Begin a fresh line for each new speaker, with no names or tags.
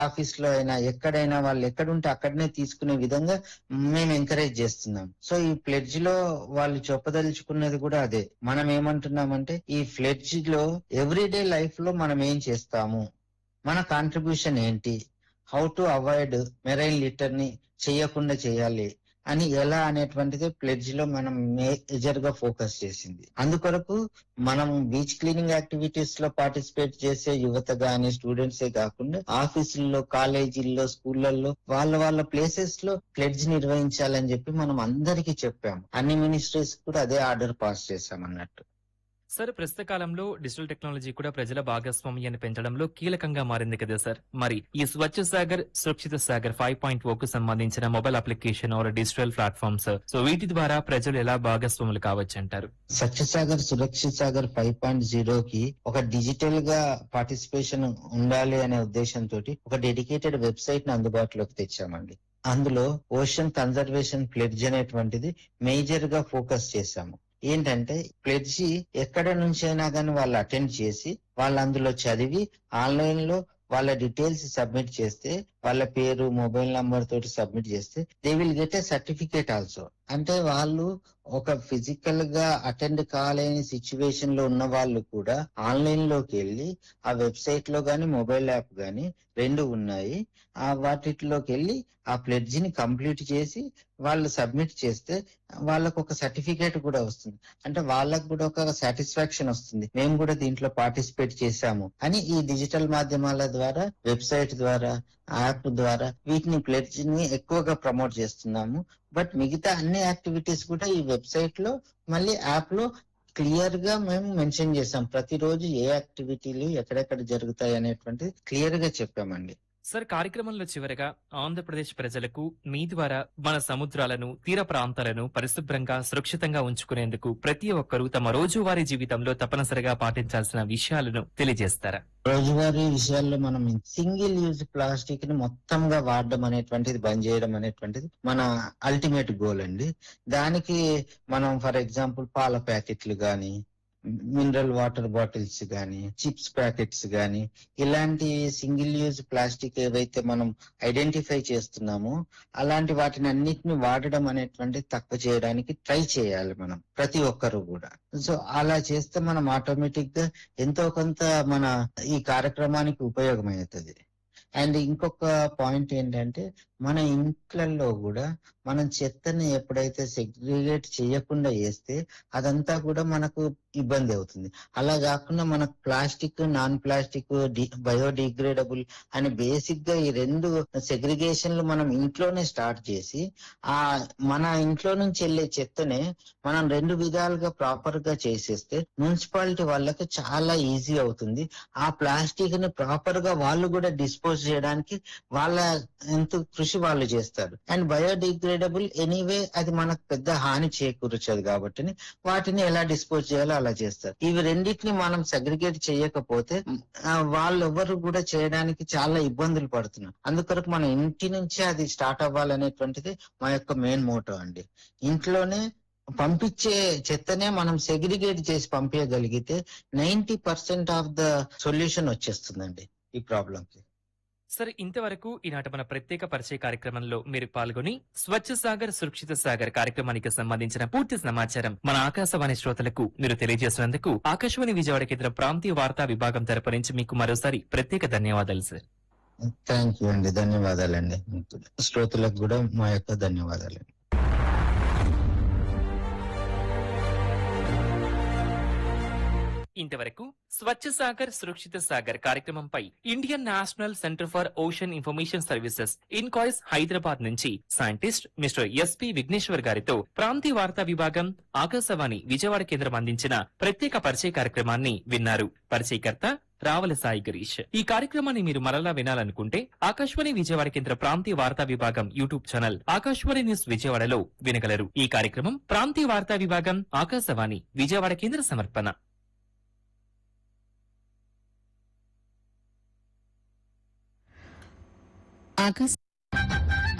office లో అయినా ఎక్కడైనా వాళ్ళు ఎక్కడుంటే అక్కడనే తీసుకునే విధంగా మేము ఎంకరేజ్ చేస్తున్నాం సో ఈ ప్లెడ్జ్ లో వాళ్ళు చెప్పదలుచుకున్నది కూడా అదే మనం ఏమంటున్నామంటే ఈ ఫ్లెడ్జ్ లో ఎవ్రీడే లైఫ్ లో మనం ఏం చేస్తాము మన కాంట్రిబ్యూషన్ ఏంటి how to avoid marine litter ని చేయకుండా చేయాలి అని ఎలా అనేటువంటిది ప్లెడ్జ్ లో మనం మేజర్ గా ఫోకస్ చేసింది అందుకొరకు మనం బీచ్ క్లీనింగ్ యాక్టివిటీస్ లో పార్టిసిపేట్ చేసే యువత గాని స్టూడెంట్సే కాకుండా ఆఫీసుల్లో కాలేజీల్లో స్కూళ్ళల్లో వాళ్ళ వాళ్ళ ప్లేసెస్ లో ప్లెడ్జ్ నిర్వహించాలని చెప్పి మనం అందరికీ చెప్పాము అన్ని మినిస్ట్రీస్ కూడా అదే ఆర్డర్ పాస్ చేశాం అన్నట్టు
సార్ ప్రస్తుత కాలంలో డిజిటల్ టెక్నాలజీ కూడా ప్రజల భాగస్వామ్యాన్ని పెంచడంలో కీలకంగా మారింది కదా సార్ మరి ఈ స్వచ్ఛ సాగర్ సురక్షిత సాగర్ ఫైవ్ పాయింట్ ఓ కు సంబంధించిన mobile application or digital platforms so వీటి ద్వారా ప్రజలు ఎలా భాగస్వాములు కావచ్చు అంటారు
సత్యసాగర్ సురక్షిత్ సాగర్ ఫైవ్ పాయింట్ జీరోకి ఒక డిజిటల్ గా పార్టిసిపేషన్ ఉండాలి అనే ఉద్దేశంతో ఒక డెడికేటెడ్ వెబ్సైట్ ని అందుబాటులోకి తెచ్చామండి అందులో ఓషన్ కన్జర్వేషన్ ప్లెడ్జ్ అనేటువంటిది మేజర్ గా ఫోకస్ చేశాము ఏంటంటే ప్లెడ్జి ఎక్కడ నుంచి అయినా కానీ వాళ్ళు అటెండ్ చేసి వాళ్ళు అందులో చదివి ఆన్లైన్ లో వాళ్ళ డీటెయిల్స్ సబ్మిట్ చేస్తే వాళ్ళ పేరు మొబైల్ నంబర్ తోటి సబ్మిట్ చేస్తే they will get a certificate also అంటే వాళ్ళు ఒక ఫిజికల్ గా అటెండ్ కాలేని సిచ్యువేషన్ లో ఉన్న వాళ్ళు కూడా ఆన్లైన్ లోకి వెళ్ళి ఆ వెబ్సైట్ లో గాని మొబైల్ యాప్ గాని రెండు ఉన్నాయి ఆ వాటిలోకి వెళ్ళి ఆ ప్లెడ్జ్ ని కంప్లీట్ చేసి వాళ్ళు సబ్మిట్ చేస్తే వాళ్ళకు ఒక సర్టిఫికేట్ కూడా వస్తుంది అంటే వాళ్ళకు కూడా ఒక సాటిస్ఫాక్షన్ వస్తుంది మేము కూడా దీంట్లో పార్టిసిపేట్ చేశాము అని ఈ డిజిటల్ మాధ్యమాల ద్వారా వెబ్సైట్ ద్వారా యాప్ ద్వారా వీటిని ప్లెడ్జ్ ని ఎక్కువగా ప్రమోట్ చేస్తున్నాము బట్ మిగతా అన్ని యాక్టివిటీస్ కూడా ఈ వెబ్సైట్ లో మళ్ళీ యాప్ లో క్లియర్ గా మేము మెన్షన్ చేసాం ప్రతిరోజు ఏ యాక్టివిటీలు ఎక్కడెక్కడ జరుగుతాయి అనేటువంటిది క్లియర్ గా చెప్పామండి
సార్ కార్యక్రమంలో చివరగా ఆంధ్రప్రదేశ్ ప్రజలకు మీ ద్వారా మన సముద్రాలను తీర ప్రాంతాలను పరిశుభ్రంగా సురక్షితంగా ఉంచుకునేందుకు ప్రతి ఒక్కరూ తమ రోజువారీ జీవితంలో తప్పనిసరిగా పాటించాల్సిన విషయాలను తెలియజేస్తారా
రోజువారీ విషయాల్లో మనం సింగిల్ యూజ్ ప్లాస్టిక్ ని మొత్తంగా వాడడం అనేటువంటిది బంద్ చేయడం అనేటువంటిది మన అల్టిమేట్ గోల్ అండి దానికి మనం ఫర్ ఎగ్జాంపుల్ పాల ప్యాకెట్లు గాని మినరల్ వాటర్ బాటిల్స్ గాని చిప్స్ ప్యాకెట్స్ గాని ఇలాంటి సింగిల్ యూజ్ ప్లాస్టిక్ ఏవైతే మనం ఐడెంటిఫై చేస్తున్నామో అలాంటి వాటిని అన్నిటిని వాడడం అనేటువంటిది తక్కువ చేయడానికి ట్రై చేయాలి మనం ప్రతి ఒక్కరు కూడా సో అలా చేస్తే మనం ఆటోమేటిక్ గా ఎంతో కొంత మన ఈ కార్యక్రమానికి ఉపయోగమవుతుంది అండ్ ఇంకొక పాయింట్ ఏంటంటే మన ఇంట్లలో కూడా మనం చెత్తని ఎప్పుడైతే సెగ్రిగేట్ చేయకుండా వేస్తే అదంతా కూడా మనకు ఇబ్బంది అవుతుంది అలా కాకుండా మనకు ప్లాస్టిక్ నాన్ ప్లాస్టిక్ బయోడిగ్రేడబుల్ అని బేసిక్ గా ఈ రెండు సెగ్రిగేషన్లు మనం ఇంట్లోనే స్టార్ట్ చేసి ఆ మన ఇంట్లో నుంచి వెళ్ళే చెత్తనే మనం రెండు విధాలుగా ప్రాపర్ గా చేసేస్తే మున్సిపాలిటీ వాళ్ళకి చాలా ఈజీ అవుతుంది ఆ ప్లాస్టిక్ ని ప్రాపర్ గా వాళ్ళు కూడా డిస్పోజ్ చేయడానికి వాళ్ళ ఎంత కృషి వాళ్ళు చేస్తారు అండ్ బయోడిగ్రేడబుల్ ఎనీవే అది మనకు పెద్ద హాని చేకూర్చదు కాబట్టి వాటిని ఎలా డిస్పోజ్ చేయాలో అలా చేస్తారు ఇవి రెండింటిని మనం సెగ్రిగేట్ చేయకపోతే ఆ, వాళ్ళెవరు కూడా చేయడానికి చాలా ఇబ్బందులు పడుతున్నారు అందుకొరకు మన ఇంటి నుంచే అది స్టార్ట్ అవ్వాలనేటువంటిది మా యొక్క మెయిన్ మోటో అండి ఇంట్లోనే పంపించే చెత్తనే మనం సెగ్రిగేట్ చేసి పంపించగలిగితే ninety percent of the solution వచ్చేస్తుందండి ఈ ప్రాబ్లం కి
సార్ ఇంతవరకు ఈనాటి మన ప్రత్యేక పరిచయ కార్యక్రమంలో మీరు పాల్గొని స్వచ్ఛ సాగర్ సురక్షిత సాగర్ కార్యక్రమానికి సంబంధించిన పూర్తి సమాచారం మన ఆకాశవాణి శ్రోతలకు మీరు తెలియజేసినందుకు ఆకాశవాణి విజయవాడ కేంద్ర ప్రాంతీయ వార్తా విభాగం తరపు నుంచి మీకు మరోసారి ప్రత్యేక ధన్యవాదాలు సార్
థ్యాంక్ యూ అండి ధన్యవాదాలండి శ్రోతలకు కూడా మా యొక్క ధన్యవాదాలు
ఇంతవరకు స్వచ్ఛ సాగర్ సురక్షిత సాగర్ కార్యక్రమంపై Indian National Centre for Ocean Information Services INCOIS Hyderabad నుంచి సైంటిస్ట్ మిస్టర్ ఎస్పి విఘ్నేశ్వర్ గారితో ప్రాంతీయ వార్తా విభాగం ఆకాశవాణి విజయవాడ కేంద్రం అందించిన ప్రత్యేక పరిచయ కార్యక్రమాన్ని విన్నారు పరిచయకర్త రావల సాయి గిరీష్ ఈ కార్యక్రమాన్ని మీరు మరలా వినాలనుకుంటే ఆకాశవాణి విజయవాడ కేంద్ర ప్రాంతీయ వార్తా విభాగం యూట్యూబ్ ఛానల్ ఆకాశవాణి న్యూస్ విజయవాడలో వినగలరు ఈ కార్యక్రమం ప్రాంతీయ వార్తా విభాగం ఆకాశవాణి విజయవాడ కేంద్ర సమర్పణ
ఆకాశ